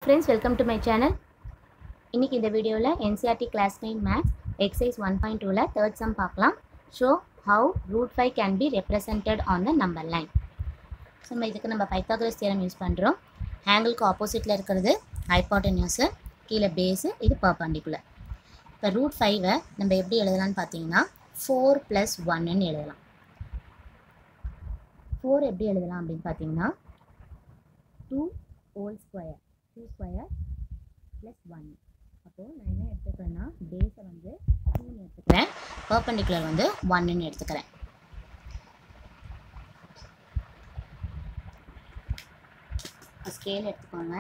friends welcome to my channel இன்றைக்கி இந்த வீடியோவில் NCERT class nine maths exercise one point டூவில் தேர்ட் சம் பார்க்கலாம் show how root five can be represented on the number line so நம்ம இதுக்கு நம்ம Pythagoras theorem use பண்ணுறோம் ஆங்கிளுக்கு ஆப்போசிட்டில் இருக்கிறது ஹைப்பாட்டன்யூஸு கீழே பேஸு இது பர்பண்டிகுலர் இப்போ ரூட் ஃபைவை நம்ம எப்படி எழுதலாம்னு பார்த்தீங்கன்னா ஃபோர் ப்ளஸ் ஒன்னு எழுதலாம் ஃபோர் எப்படி எழுதலாம் அப்படின்னு பார்த்தீங்கன்னா two whole square two square plus one அப்போது நான் என்ன எடுத்துக்கிறேன்னா பேஸை வந்து டூன்னு எடுத்துக்கிறேன் பர்பண்டிகுலர் வந்து ஒன்னுன்னு எடுத்துக்கிறேன் ஸ்கேல் எடுத்துக்கோங்க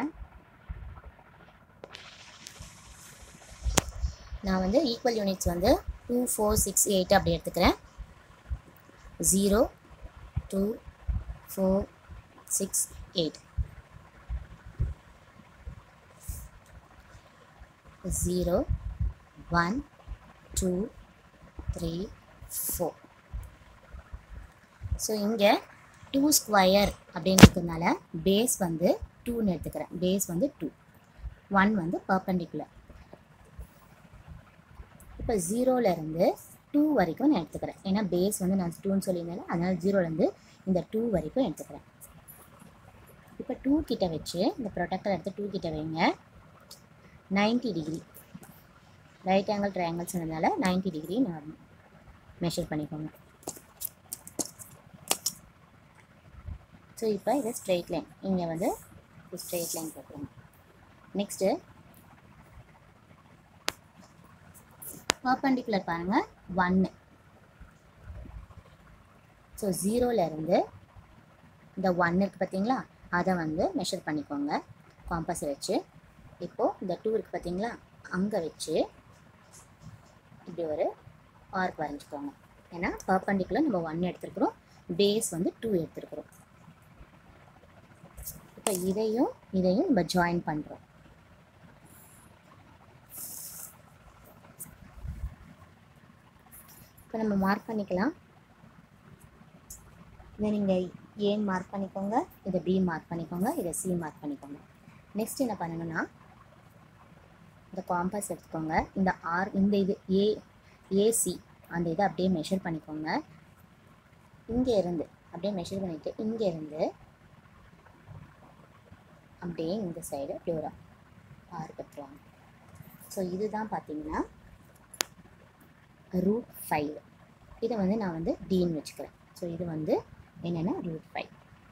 நான் வந்து ஈக்குவல் யூனிட்ஸ் வந்து டூ ஃபோர் சிக்ஸ் எயிட் அப்படி எடுத்துக்கிறேன் zero two four six eight zero one two three four so இங்கே டூ ஸ்கொயர் அப்படின்னு இருக்கிறதுனால பேஸ் வந்து டூன்னு எடுத்துக்கிறேன் பேஸ் வந்து டூ ஒன் வந்து பர்பண்டிகுலர் இப்போ ஜீரோலேருந்து டூ வரைக்கும் நான் எடுத்துக்கிறேன் ஏன்னா பேஸ் வந்து நான் டூன்னு சொல்லியிருந்தேன் அதனால் ஜீரோலேருந்து இந்த டூ வரைக்கும் எடுத்துக்கிறேன் இப்போ டூ கிட்ட வச்சு இந்த ப்ரொடக்டர் எடுத்து டூ கிட்ட வைங்க ninety degree right angle triangle சொன்னதுனால நைன்ட்டி டிகிரி நான் மெஷர் பண்ணிக்கோங்க ஸோ இப்போ இது ஸ்ட்ரெயிட் லைன் இங்கே வந்து ஸ்ட்ரெயிட் லைன் போட்டுருங்க நெக்ஸ்ட்டு பர்பண்டிகுலர் பாருங்கள் ஒன்று ஸோ ஜீரோலேருந்து இந்த ஒன் இருக்குது பார்த்தீங்களா அதை வந்து மெஷர் பண்ணிக்கோங்க காம்பஸ் வச்சு இப்போது இந்த டூ இருக்குது பார்த்தீங்களா அங்கே வச்சு இப்படி ஒரு ஆர்க் வரைஞ்சிக்கோங்க ஏன்னா பர்பண்டிகுலர் நம்ம ஒன் எடுத்துருக்குறோம் பேஸ் வந்து டூ எடுத்துருக்குறோம் இப்போ இதையும் இதையும் நம்ம ஜாயின் பண்ணுறோம் இப்போ நம்ம மார்க் பண்ணிக்கலாம் இதை நீங்கள் ஏன்னு மார்க் பண்ணிக்கோங்க இதை பி மார்க் பண்ணிக்கோங்க இதை சி மார்க் பண்ணிக்கோங்க நெக்ஸ்ட் என்ன பண்ணணும்னா இந்த காம்பஸ் எடுத்துக்கோங்க இந்த ஆர் இந்த இது ஏ ஏசி அந்த இதை அப்படியே மெஷர் பண்ணிக்கோங்க இங்கே இருந்து அப்படியே மெஷர் பண்ணிவிட்டு இங்கே இருந்து அப்படியே இந்த சைடு இப்படி ஒரு ஆறு கட்டுவாங்க ஸோ இதுதான் பார்த்தீங்கன்னா ரூட் ஃபைவ் இதை வந்து நான் வந்து டீன் வச்சுக்கிறேன் ஸோ இது வந்து என்னென்னா ரூட் ஃபைவ்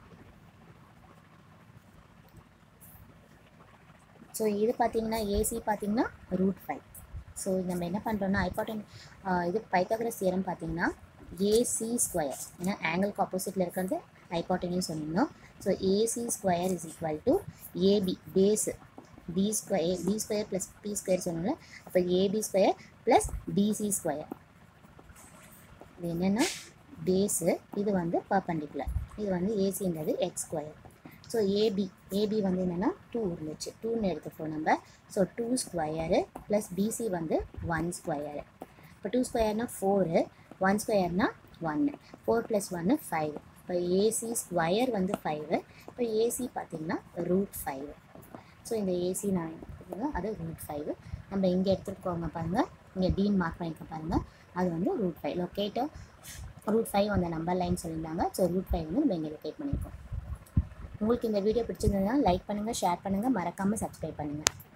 ஸோ இது பார்த்தீங்கன்னா ஏசி பார்த்தீங்கன்னா ரூட் ஃபைவ் ஸோ நம்ம என்ன பண்ணுறோம்னா ஐபாட்டன் இது பைத்தாகரஸ் தியரம் பார்த்தீங்கன்னா ஏசி ஸ்கொயர் ஏன்னா ஆங்கிளுக்கு ஆப்போசிட்டில் இருக்கிறது ஐபாட்டனையும் சொல்லியிருந்தோம் so AC square is equal to AB base B square B square plus B square சொன்னோம்ல அப்போ AB square plus BC square இது என்னென்னா பேஸு இது வந்து பர்பண்டிகுலர் இது வந்து ஏசின்றது X square so AB AB வந்து என்னென்னா டூ இருந்துச்சு டூன்னு எடுத்துப்போம் நம்ம so two square plus BC வந்து ஒன் ஸ்கொயரு இப்போ டூ ஸ்கொயர்னால் ஃபோரு ஒன் ஸ்கொயர்னால் ஒன்று ஃபோர் ப்ளஸ் ஒன்று ஃபைவ் இப்போ ஏசி ஸ்கொயர் வந்து ஃபைவு இப்போ ஏசி பார்த்திங்கன்னா ரூட் ஃபைவ் ஸோ இந்த ஏசி நான் எடுத்துக்கோங்க அது ரூட் ஃபைவ் நம்ம இங்கே எடுத்துருக்கோங்க பாருங்கள் இங்கே டீன் மார்க் பண்ணிக்க பாருங்கள் அது வந்து ரூட் ஃபைவ் லொக்கேட்டோ ரூட் ஃபைவ் அந்த நம்பர் லைன் சொல்லியிருந்தாங்க ஸோ ரூட் ஃபைவ் வந்து நம்ம இங்கே லொக்கேட் பண்ணியிருக்கோம் உங்களுக்கு இந்த வீடியோ பிடிச்சிருந்ததுன்னா லைக் பண்ணுங்கள் ஷேர் பண்ணுங்கள் மறக்காமல் சப்ஸ்கிரைப் பண்ணுங்கள்